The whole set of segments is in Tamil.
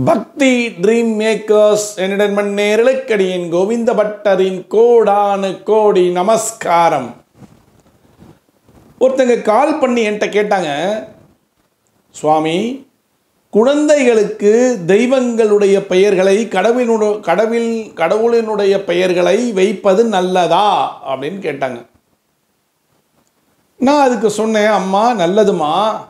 பக்தி ட்ரீம் மேக்கர்ஸ் என்டர்மெண்ட் நேரலுக்கடியின் கோவிந்த பட்டரின் கோடானு கோடி நமஸ்காரம் ஒருத்தங்க கால் பண்ணி என்கிட்ட கேட்டாங்க சுவாமி குழந்தைகளுக்கு தெய்வங்களுடைய பெயர்களை கடவுளினுடைய கடவுள் கடவுளினுடைய பெயர்களை வைப்பது நல்லதா அப்படின்னு கேட்டாங்க நான் அதுக்கு சொன்னேன் அம்மா நல்லதுமா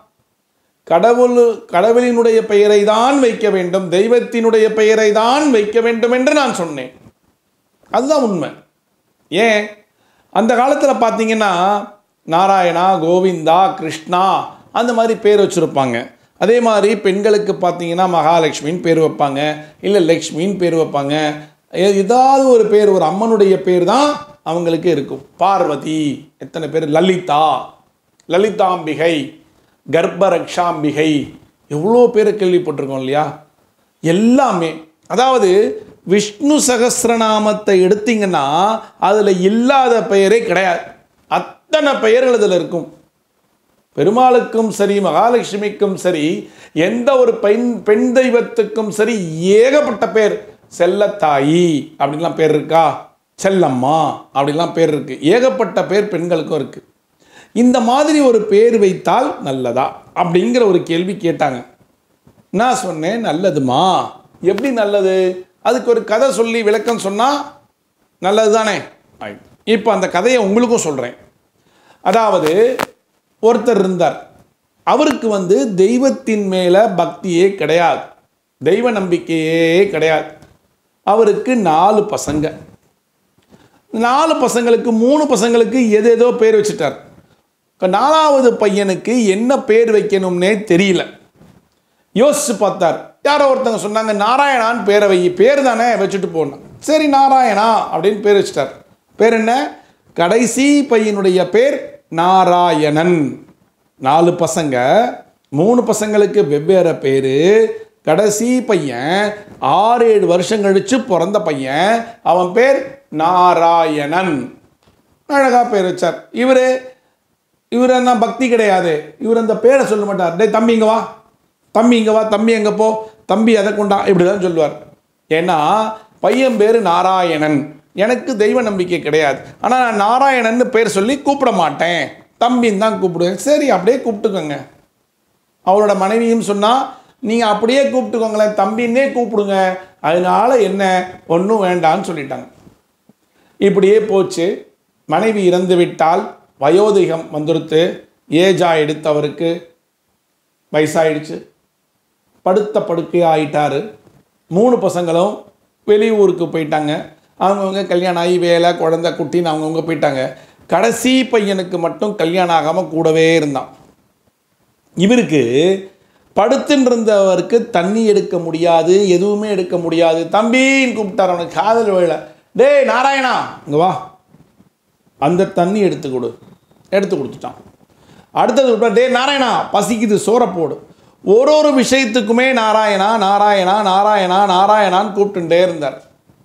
கடவுள் கடவுளினுடைய பெயரை தான் வைக்க வேண்டும் தெய்வத்தினுடைய பெயரை தான் வைக்க வேண்டும் என்று நான் சொன்னேன் அதுதான் உண்மை ஏன் அந்த காலத்தில் பார்த்தீங்கன்னா நாராயணா கோவிந்தா கிருஷ்ணா அந்த மாதிரி பேர் வச்சுருப்பாங்க அதே மாதிரி பெண்களுக்கு பார்த்தீங்கன்னா மகாலட்சுமின்னு பேர் வைப்பாங்க இல்லை லக்ஷ்மின்னு பேர் வைப்பாங்க ஏ- ஏதாவது ஒரு பேர் ஒரு அம்மனுடைய பேர் தான் அவங்களுக்கு இருக்கும் பார்வதி எத்தனை பேர் லலிதா லலிதாம்பிகை கர்ப்பரக்ஷாம்பிகை எவ்வளோ பேரை கேள்விப்பட்டிருக்கோம் இல்லையா எல்லாமே அதாவது விஷ்ணு சகஸ்ரநாமத்தை எடுத்தீங்கன்னா அதில் இல்லாத பெயரே கிடையாது அத்தனை பெயர்கள் அதில் இருக்கும் பெருமாளுக்கும் சரி மகாலட்சுமிக்கும் சரி எந்த ஒரு பெண் பெண் தெய்வத்துக்கும் சரி ஏகப்பட்ட பேர் செல்லத்தாயி அப்படின்லாம் பேர் இருக்கா செல்லம்மா அப்படின்லாம் பேர் இருக்கு ஏகப்பட்ட பேர் பெண்களுக்கும் இருக்கு இந்த மாதிரி ஒரு பேர் வைத்தால் நல்லதா அப்படிங்கிற ஒரு கேள்வி கேட்டாங்க நான் சொன்னேன் நல்லதுமா எப்படி நல்லது அதுக்கு ஒரு கதை சொல்லி விளக்கம் சொன்னால் நல்லது தானே இப்போ அந்த கதையை உங்களுக்கும் சொல்கிறேன் அதாவது ஒருத்தர் இருந்தார் அவருக்கு வந்து தெய்வத்தின் மேலே பக்தியே கிடையாது தெய்வ நம்பிக்கையே கிடையாது அவருக்கு நாலு பசங்க நாலு பசங்களுக்கு மூணு பசங்களுக்கு எது ஏதோ பேர் வச்சுட்டார் இப்ப நாலாவது பையனுக்கு என்ன பேர் வைக்கணும்னே தெரியல யோசிச்சு பார்த்தார் யாரோ ஒருத்தங்க சொன்னாங்க நாராயணான்னு பேரை வை பேர் தானே வச்சுட்டு போனோம் சரி நாராயணா அப்படின்னு பேர் வச்சுட்டார் பேர் என்ன கடைசி பையனுடைய பேர் நாராயணன் நாலு பசங்க மூணு பசங்களுக்கு வெவ்வேறு பேர் கடைசி பையன் ஆறு ஏழு வருஷம் கழிச்சு பிறந்த பையன் அவன் பேர் நாராயணன் அழகா பேர் வச்சார் இவர் இவர் என்ன பக்தி கிடையாது இவர் அந்த பேரை சொல்ல மாட்டார் டேய் தம்பி இங்க வா தம்பி இங்க வா தம்பி எங்க போ தம்பி அதை கொண்டா இப்படி தான் சொல்லுவார் ஏன்னா பையன் பேர் நாராயணன் எனக்கு தெய்வ நம்பிக்கை கிடையாது ஆனால் நான் நாராயணன்னு பேர் சொல்லி கூப்பிட மாட்டேன் தம்பின்னு தான் கூப்பிடுவேன் சரி அப்படியே கூப்பிட்டுக்கோங்க அவரோட மனைவியும் சொன்னா நீங்கள் அப்படியே கூப்பிட்டுக்கோங்களேன் தம்பின்னே கூப்பிடுங்க அதனால என்ன ஒன்றும் வேண்டான்னு சொல்லிட்டாங்க இப்படியே போச்சு மனைவி இறந்து விட்டால் வயோதிகம் வந்துடுத்து ஏஜா எடுத்தவருக்கு வயசாயிடுச்சு படுத்த படுக்கை ஆயிட்டாரு மூணு பசங்களும் வெளியூருக்கு போயிட்டாங்க அவங்கவுங்க கல்யாணம் ஆகி வேலை குழந்தை குட்டின்னு அவங்கவுங்க போயிட்டாங்க கடைசி பையனுக்கு மட்டும் கல்யாணம் ஆகாமல் கூடவே இருந்தான் இவருக்கு படுத்துன்னு இருந்தவருக்கு தண்ணி எடுக்க முடியாது எதுவுமே எடுக்க முடியாது தம்பின்னு கூப்பிட்டார் அவனுக்கு காதல் வேலை டேய் நாராயணா இங்க வா அந்த தண்ணி எடுத்து கொடு எடுத்து கொடுத்துட்டான் அடுத்தது விட்டா, டேய் நாராயணா பசிக்குது சோறை போடு ஒரு ஒரு விஷயத்துக்குமே நாராயணா நாராயணா நாராயணா நாராயணான்னு கூப்பிட்டுட்டே இருந்தார்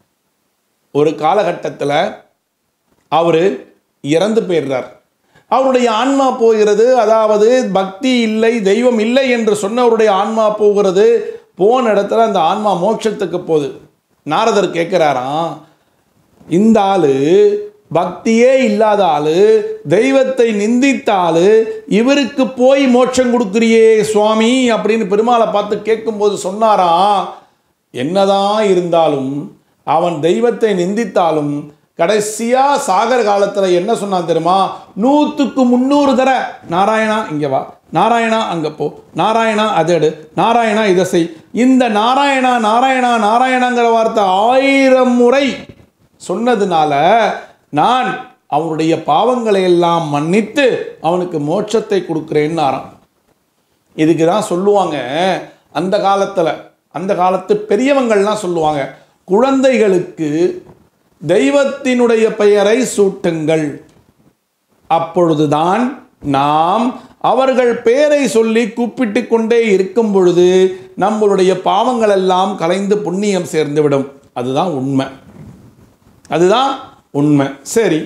ஒரு காலகட்டத்தில் அவர் இறந்து போயிடுறார் அவருடைய ஆன்மா போகிறது அதாவது பக்தி இல்லை தெய்வம் இல்லை என்று சொன்னவருடைய ஆன்மா போகிறது போன இடத்துல அந்த ஆன்மா மோட்சத்துக்கு போகுது நாரதர் கேட்குறாராம் இந்த ஆளு பக்தியே இல்லாத ஆளு தெய்வத்தை நிந்தித்த ஆளு இவருக்கு போய் மோட்சம் கொடுக்குறியே சுவாமி அப்படின்னு பெருமாளை பார்த்து கேட்கும்போது சொன்னாராம் என்னதான் இருந்தாலும் அவன் தெய்வத்தை நிந்தித்தாலும் கடைசியா சாகர் காலத்துல என்ன சொன்னான் தெரியுமா நூத்துக்கு முந்நூறு தர நாராயணா இங்க வா நாராயணா அங்க போ நாராயணா அதை எடு நாராயணா இதை செய் இந்த நாராயணா நாராயணா நாராயணாங்கிற வார்த்தை ஆயிரம் முறை சொன்னதுனால நான் அவனுடைய பாவங்களை எல்லாம் மன்னித்து அவனுக்கு மோட்சத்தை கொடுக்குறேன்னு ஆறான் இதுக்கு தான் சொல்லுவாங்க அந்த காலத்தில் அந்த காலத்து பெரியவங்கள்லாம் சொல்லுவாங்க குழந்தைகளுக்கு தெய்வத்தினுடைய பெயரை சூட்டுங்கள் அப்பொழுதுதான் நாம் அவர்கள் பெயரை சொல்லி கூப்பிட்டு கொண்டே இருக்கும் பொழுது நம்மளுடைய பாவங்கள் எல்லாம் கலைந்து புண்ணியம் சேர்ந்துவிடும் அதுதான் உண்மை அதுதான் உண்மை சரி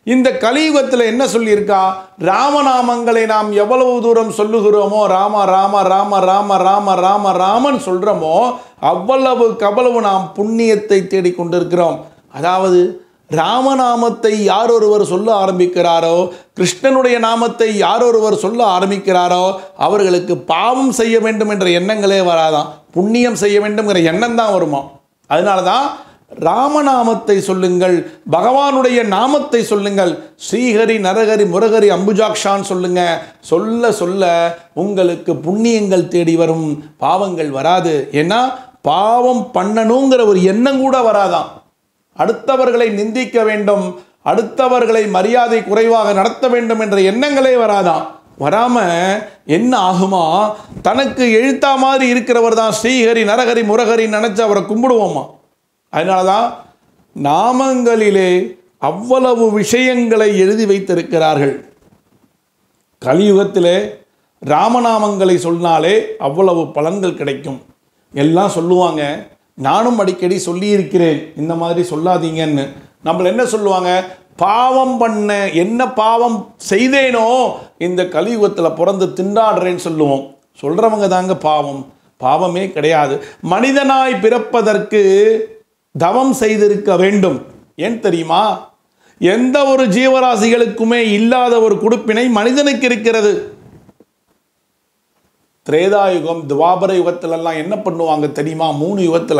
இந்த கலியுகத்தில் என்ன சொல்லியிருக்கா ராமநாமங்களை நாம் எவ்வளவு தூரம் சொல்லுகிறோமோ ராம ராம ராம ராம ராம ராம ராமன் சொல்கிறோமோ அவ்வளவு கவ்வளவு நாம் புண்ணியத்தை தேடிக்கொண்டிருக்கிறோம் அதாவது ராமநாமத்தை யார் ஒருவர் சொல்ல ஆரம்பிக்கிறாரோ கிருஷ்ணனுடைய நாமத்தை யார் ஒருவர் சொல்ல ஆரம்பிக்கிறாரோ அவர்களுக்கு பாவம் செய்ய வேண்டும் என்ற எண்ணங்களே வராதாம் புண்ணியம் செய்ய வேண்டும்ங்கிற எண்ணம் தான் வருமா அதனால தான் ராமநாமத்தை சொல்லுங்கள் பகவானுடைய நாமத்தை சொல்லுங்கள் ஸ்ரீஹரி நரஹரி முரஹரி அம்புஜாக்ஷான் சொல்லுங்க சொல்ல சொல்ல உங்களுக்கு புண்ணியங்கள் தேடி வரும் பாவங்கள் வராது ஏன்னா பாவம் பண்ணணுங்கிற ஒரு எண்ணம் கூட வராதாம் அடுத்தவர்களை நிந்திக்க வேண்டும் அடுத்தவர்களை மரியாதை குறைவாக நடத்த வேண்டும் என்ற எண்ணங்களே வராதாம் வராம என்ன ஆகுமா தனக்கு எழுத்தா மாதிரி இருக்கிறவர் தான் ஸ்ரீஹரி நரஹரி முரஹரி நினைச்சு அவரை கும்பிடுவோமா அதனால தான் நாமங்களிலே அவ்வளவு விஷயங்களை எழுதி வைத்திருக்கிறார்கள் கலியுகத்திலே ராமநாமங்களை சொன்னாலே அவ்வளவு பலன்கள் கிடைக்கும் எல்லாம் சொல்லுவாங்க நானும் அடிக்கடி சொல்லியிருக்கிறேன் இந்த மாதிரி சொல்லாதீங்கன்னு நம்மள என்ன சொல்லுவாங்க பாவம் பண்ண என்ன பாவம் செய்தேனோ இந்த கலியுகத்தில் பிறந்து திண்டாடுறேன்னு சொல்லுவோம் சொல்கிறவங்க தாங்க பாவம் பாவமே கிடையாது மனிதனாய் பிறப்பதற்கு தவம் செய்திருக்க வேண்டும் ஏன் தெரியுமா எந்த ஒரு ஜீவராசிகளுக்குமே இல்லாத ஒரு குடுப்பினை மனிதனுக்கு இருக்கிறது திரேதாயுகம் துவாபர யுகத்திலெல்லாம் என்ன பண்ணுவாங்க தெரியுமா மூணு யுகத்தில்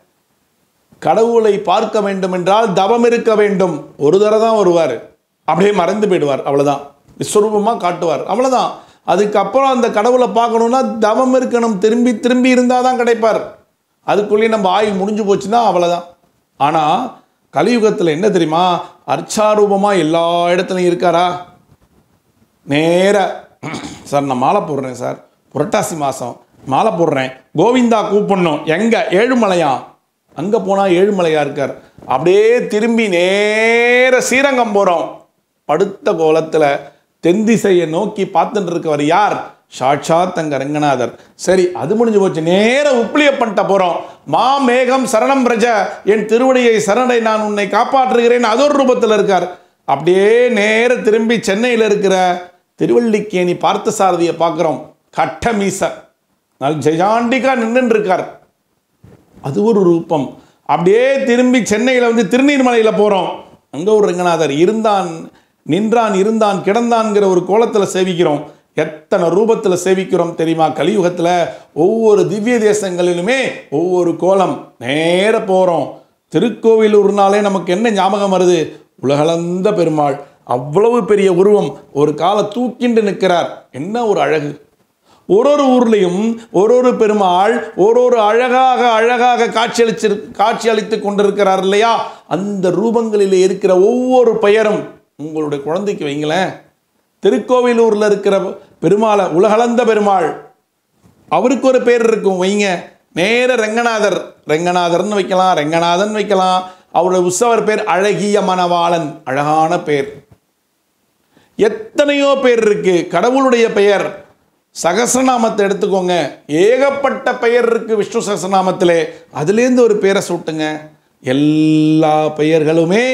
கடவுளை பார்க்க வேண்டும் என்றால் தவம் இருக்க வேண்டும் ஒரு தடவை தான் வருவார் அப்படியே மறந்து போயிடுவார் அவ்வளோதான் விஸ்வரூபமாக காட்டுவார் அவ்வளோதான் அதுக்கப்புறம் அந்த கடவுளை பார்க்கணுன்னா தவம் இருக்கணும் திரும்பி திரும்பி இருந்தால் தான் கிடைப்பார் அதுக்குள்ளேயே நம்ம ஆயுள் முடிஞ்சு போச்சுன்னா அவ்வளோதான் ஆனால் கலியுகத்தில் என்ன தெரியுமா அர்ச்சாரூபமாக எல்லா இடத்துலையும் இருக்காரா நேர சார் நான் மாலை போடுறேன் சார் புரட்டாசி மாதம் மாலை போடுறேன் கோவிந்தா கூப்பிடணும் எங்கே ஏழுமலையா அங்கே போனால் ஏழுமலையா இருக்கார் அப்படியே திரும்பி நேர ஸ்ரீரங்கம் போகிறோம் படுத்த கோலத்தில் தென் திசையை நோக்கி பார்த்துட்டு இருக்கவர் யார் சாட்சாத் தங்க ரங்கநாதர் சரி அது முடிஞ்சு போச்சு நேர உப்பிலியப்பன்ட்ட போகிறோம் மா மேகம் சரணம் பிரஜ என் திருவடியை சரணை நான் உன்னை காப்பாற்றுகிறேன் அது ஒரு ரூபத்தில் இருக்கார் அப்படியே நேர திரும்பி சென்னையில் இருக்கிற திருவள்ளிக்கேணி பார்த்தசாரதியை பார்க்குறோம் கட்ட மீச நல்ல ஜெயாண்டிகா நின்றுட்டு இருக்கார் அது ஒரு ரூபம் அப்படியே திரும்பி சென்னையில் வந்து திருநீர்மலையில் போகிறோம் அங்கே ஒரு ரங்கநாதர் இருந்தான் நின்றான் இருந்தான் கிடந்தான்ங்கிற ஒரு கோலத்தில் சேவிக்கிறோம் எத்தனை ரூபத்தில் சேவிக்கிறோம் தெரியுமா கலியுகத்தில் ஒவ்வொரு திவ்ய தேசங்களிலுமே ஒவ்வொரு கோலம் நேர போகிறோம் திருக்கோவிலூர்னாலே நமக்கு என்ன ஞாபகம் வருது உலகளந்த பெருமாள் அவ்வளவு பெரிய உருவம் ஒரு காலை தூக்கிண்டு நிற்கிறார் என்ன ஒரு அழகு ஒரு ஒரு ஊர்லேயும் ஒரு ஒரு பெருமாள் ஒரு ஒரு அழகாக அழகாக காட்சியளிச்சு காட்சி அளித்து கொண்டிருக்கிறார் இல்லையா அந்த ரூபங்களில் இருக்கிற ஒவ்வொரு பெயரும் உங்களுடைய குழந்தைக்கு வைங்களேன் திருக்கோவிலூரில் இருக்கிற பெருமாளை உலகளந்த பெருமாள் அவருக்கு ஒரு பேர் இருக்கும் வைங்க நேர ரெங்கநாதர் ரெங்கநாதர்னு வைக்கலாம் ரெங்கநாதன் வைக்கலாம் அவருடைய உற்சவர் பேர் அழகிய மணவாளன் அழகான பேர் எத்தனையோ பேர் இருக்கு கடவுளுடைய பெயர் சகசநாமத்தை எடுத்துக்கோங்க ஏகப்பட்ட பெயர் இருக்கு விஷ்ணு சகசநாமத்திலே அதுலேருந்து ஒரு பேரை சூட்டுங்க எல்லா பெயர்களுமே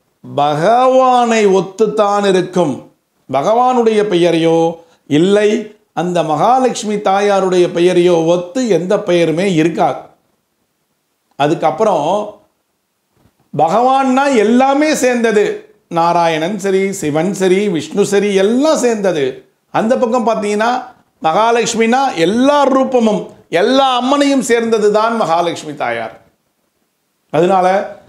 பகவானை ஒத்துத்தான் இருக்கும் பகவானுடைய பெயரையோ இல்லை அந்த மகாலட்சுமி தாயாருடைய பெயரையோ ஒத்து எந்த பெயருமே இருக்காது அதுக்கப்புறம் பகவான்னா எல்லாமே சேர்ந்தது நாராயணன் சரி சிவன் சரி விஷ்ணு சரி எல்லாம் சேர்ந்தது அந்த பக்கம் பார்த்தீங்கன்னா மகாலட்சுமினா எல்லா ரூபமும் எல்லா அம்மனையும் சேர்ந்தது தான் மகாலட்சுமி தாயார் அதனால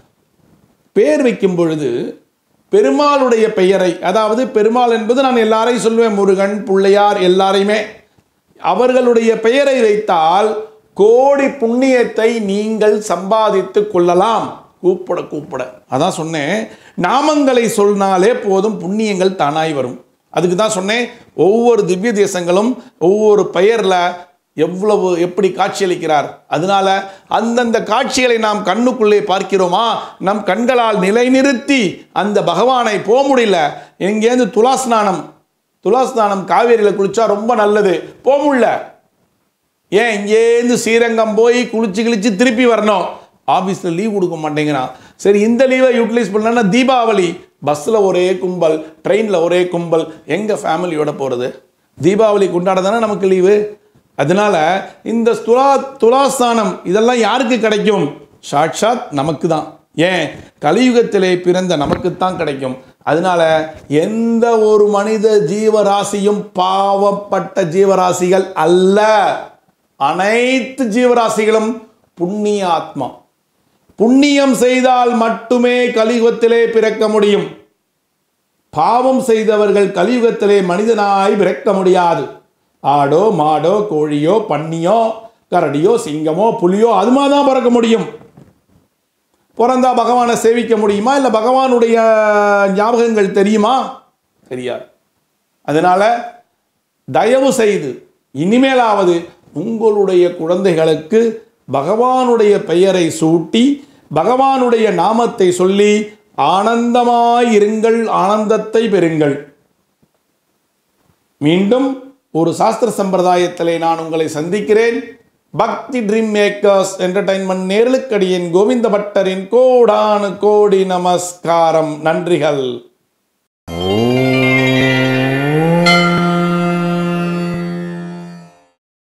பேர் வைக்கும் பொழுது பெருமாளுடைய பெயரை அதாவது பெருமாள் என்பது நான் எல்லாரையும் சொல்லுவேன் முருகன் பிள்ளையார் எல்லாரையுமே அவர்களுடைய பெயரை வைத்தால் கோடி புண்ணியத்தை நீங்கள் சம்பாதித்து கொள்ளலாம் கூப்பிட கூப்பிட அதான் சொன்னேன் நாமங்களை சொன்னாலே போதும் புண்ணியங்கள் தானாய் வரும் அதுக்கு தான் சொன்னேன் ஒவ்வொரு திவ்ய தேசங்களும் ஒவ்வொரு பெயரில் எவ்வளவு எப்படி காட்சியளிக்கிறார் அதனால அந்தந்த காட்சிகளை நாம் கண்ணுக்குள்ளே பார்க்கிறோமா நம் கண்களால் நிலைநிறுத்தி அந்த பகவானை போக முடியல எங்கேருந்து துலா ஸ்நானம் துலா ஸ்நானம் காவேரியில் குளிச்சா ரொம்ப நல்லது போக முடியல ஏன் இங்கேருந்து ஸ்ரீரங்கம் போய் குளிச்சு கிழிச்சு திருப்பி வரணும் ஆஃபீஸில் லீவ் கொடுக்க மாட்டேங்கிறான் சரி இந்த லீவை யூட்டிலைஸ் பண்ணலன்னா தீபாவளி பஸ்ஸில் ஒரே கும்பல் ட்ரெயினில் ஒரே கும்பல் எங்கே ஃபேமிலியோட போகிறது தீபாவளி கொண்டாட தானே நமக்கு லீவு அதனால இந்த துலா துலாஸ்தானம் இதெல்லாம் யாருக்கு கிடைக்கும் சாட்சாத் நமக்கு தான் ஏன் கலியுகத்திலே பிறந்த நமக்குத்தான் கிடைக்கும் அதனால எந்த ஒரு மனித ஜீவராசியும் பாவப்பட்ட ஜீவராசிகள் அல்ல அனைத்து ஜீவராசிகளும் புண்ணிய ஆத்மா புண்ணியம் செய்தால் மட்டுமே கலியுகத்திலே பிறக்க முடியும் பாவம் செய்தவர்கள் கலியுகத்திலே மனிதனாய் பிறக்க முடியாது ஆடோ மாடோ கோழியோ பன்னியோ கரடியோ சிங்கமோ புலியோ அது மாதிரி தான் பிறக்க முடியும் பிறந்தா பகவானை சேவிக்க முடியுமா இல்லை பகவானுடைய ஞாபகங்கள் தெரியுமா தெரியாது அதனால தயவு செய்து இனிமேலாவது உங்களுடைய குழந்தைகளுக்கு பகவானுடைய பெயரை சூட்டி பகவானுடைய நாமத்தை சொல்லி ஆனந்தமாயிருங்கள் ஆனந்தத்தை பெறுங்கள் மீண்டும் ஒரு சாஸ்திர சம்பிரதாயத்திலே நான் உங்களை சந்திக்கிறேன் பக்தி ட்ரீம் மேக்கர்ஸ் என்டர்டைன்மெண்ட் நேர்களுக்கடியின் கோவிந்த பட்டரின் கோடானு கோடி நமஸ்காரம் நன்றிகள்